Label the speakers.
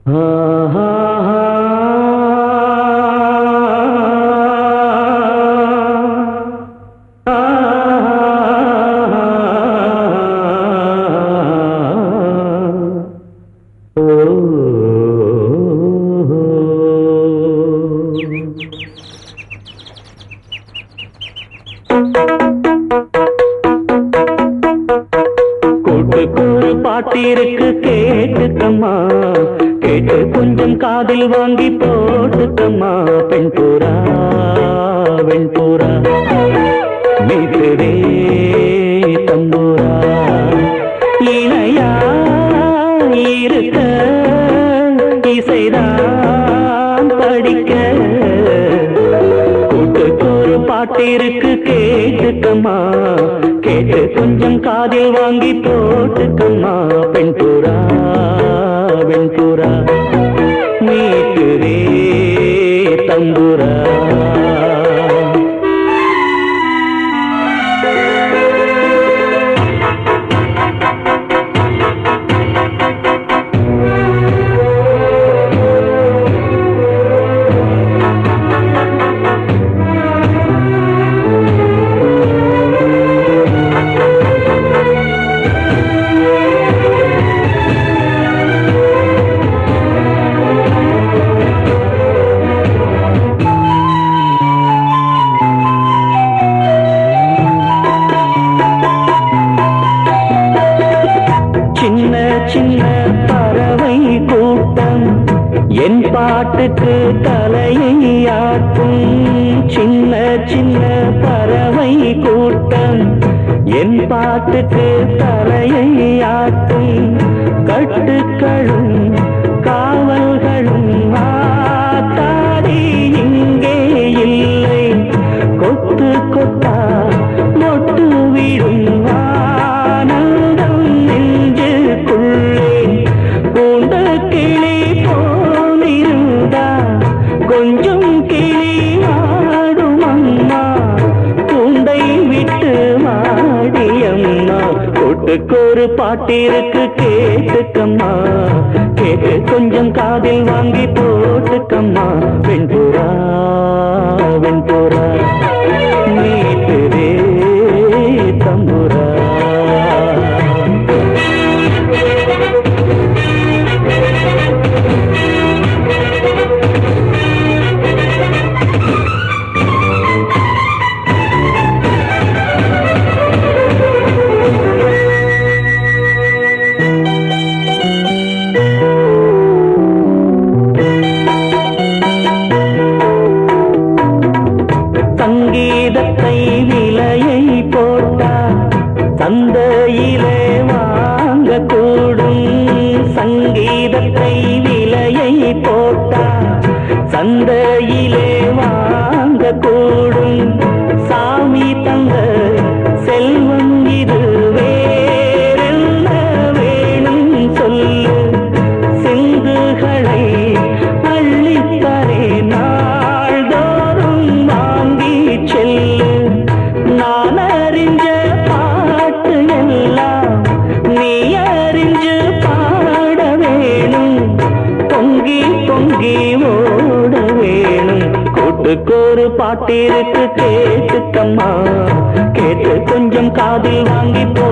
Speaker 1: கூட்டுக்கூறு பாட்டிருக்கு கேட்டுக்கம்மா கேட்டு கொஞ்சம் காதில் வாங்கி போட்டுக்கம்மா பெண் பூரா வெண் பூரா மீட்டுதே தம்பூரா இணையா இருக்க இசைதான் படிக்க கூட்டுக்கூறு பாட்டிருக்கு கேட்டுக்கம்மா கேட்டு கொஞ்சம் காதில் வாங்கி போட்டுக்கம்மா பெண் புறா வெண் புறா மீட்டுரே தம்புரா சின்ன சின்ன பறவை கூட்டம் என் பாட்டுக்கு தலையை ஆட்டும் சின்ன சின்ன பறவை கூட்டம் என் பாட்டுக்கு தலையை ஆட்டும் கட்டுக்களும் காவல்களும் ஆத்தாடி இங்கே இல்லை கொத்து கொத்தா மொட்டு விடும் ஆனந்தம் நெஞ்சுக்குள்ளே பூண்ட கிளி போலிருந்தா கொஞ்சம் கிளி ஆடும் அம்மா பூண்டை விட்டு மாடியம்மா கூட்டுக்கொரு பாட்டிருக்கு கேட்டுக்கம்மா கேட்டு கொஞ்சம் காதில் வாங்கி போட்டுக்கம்மா வெண்புறா வெண்புறா மீட்டுதே தம்புரா சங்கீதத்தை விலையை போட்டா சந்தையிலே வாங்கக்கூடும் சங்கீதத்தை விலையை போட்டா சந்தையிலே வாங்கக்கூடும் சாமி தந்த செல்வம் இது வேறென்ன வேணும் சொல்லு சிந்துகளை அள்ளித்தரே நாள்தோறும் வாங்கி செல்லு நான் அறிஞ்ச பாட்டு எல்லாம் நீ அறிஞ்சு பாட வேணும் பொங்கி பொங்கி ஓட வேணும் கூட்டுக்கொரு பாட்டிருக்கு கேட்டுக்கம்மா கேட்டு கொஞ்சம் காதில் வாங்கி போ